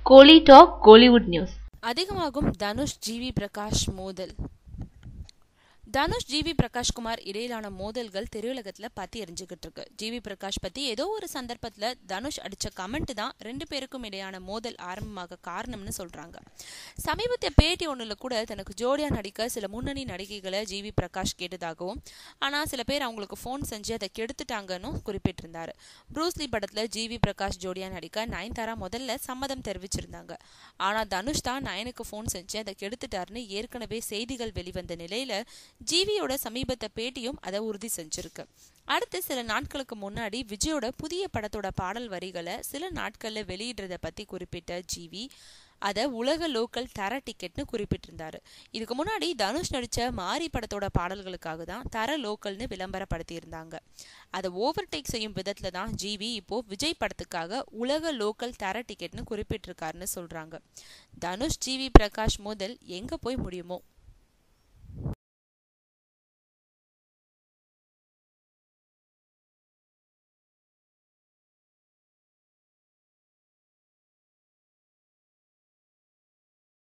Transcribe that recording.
கோலி talk Kollywood news அதிகமாகும் Dhanush GV Prakash மோதல் Dhanush GV Prakash Kumar இடையிலான மோதல்கள் திரையுலகத்துல பத்தி எரிஞ்சுக்கிட்டு இருக்கு ஜிவி பிரகாஷ் பத்தி ஏதோ ஒரு சந்தர்ப்பத்துல தனுஷ் அடிச்ச கமெண்ட் தான் ரெண்டு பேருக்கும் இடையான மோதல் ஆரம்பமாக காரணம்னு சொல்றாங்க சமீபத்திய பேட்டி ஒண்ணுல கூட தனக்கு ஜோடியா நடிக்க சில முன்னணி நடிகைகளை ஜிவி பிரகாஷ் கேட்டதாகவும் ஆனா சில பேர் அவங்களுக்கு ஃபோன் செஞ்சு அதை கெடுத்துட்டாங்கன்னு குறிப்பிட்டிருந்தாரு ப்ரூஸ்லி படத்துல ஜிவி பிரகாஷ் ஜோடியா நடிக்க நயன்தாரா முதல்ல சம்மதம் தெரிவிச்சிருந்தாங்க ஆனா தனுஷ் தான் நயனுக்கு ஃபோன் செஞ்சு அதை கெடுத்துட்டாருன்னு ஏற்கனவே செய்திகள் வெளிவந்த நிலையில ஜிவியோட சமீபத்த பேட்டியும் அதை உறுதி செஞ்சிருக்கு அடுத்து சில நாட்களுக்கு முன்னாடி விஜயோட புதிய படத்தோட பாடல் வரிகளை சில நாட்கள்ல வெளியிடுறத பத்தி குறிப்பிட்ட ஜிவி அதை உலக லோக்கல் தர டிக்கெட்னு குறிப்பிட்டிருந்தாரு இதுக்கு முன்னாடி தனுஷ் நடிச்ச மாரி படத்தோட பாடல்களுக்காக தான் தர லோக்கல்னு விளம்பரப்படுத்தி இருந்தாங்க அதை ஓவர் டேக் செய்யும் விதத்துல தான் ஜிவி இப்போ விஜய் படத்துக்காக உலக லோக்கல் தர டிக்கெட்னு குறிப்பிட்டிருக்காருன்னு சொல்றாங்க தனுஷ் ஜிவி பிரகாஷ் மோதல் எங்க போய் முடியுமோ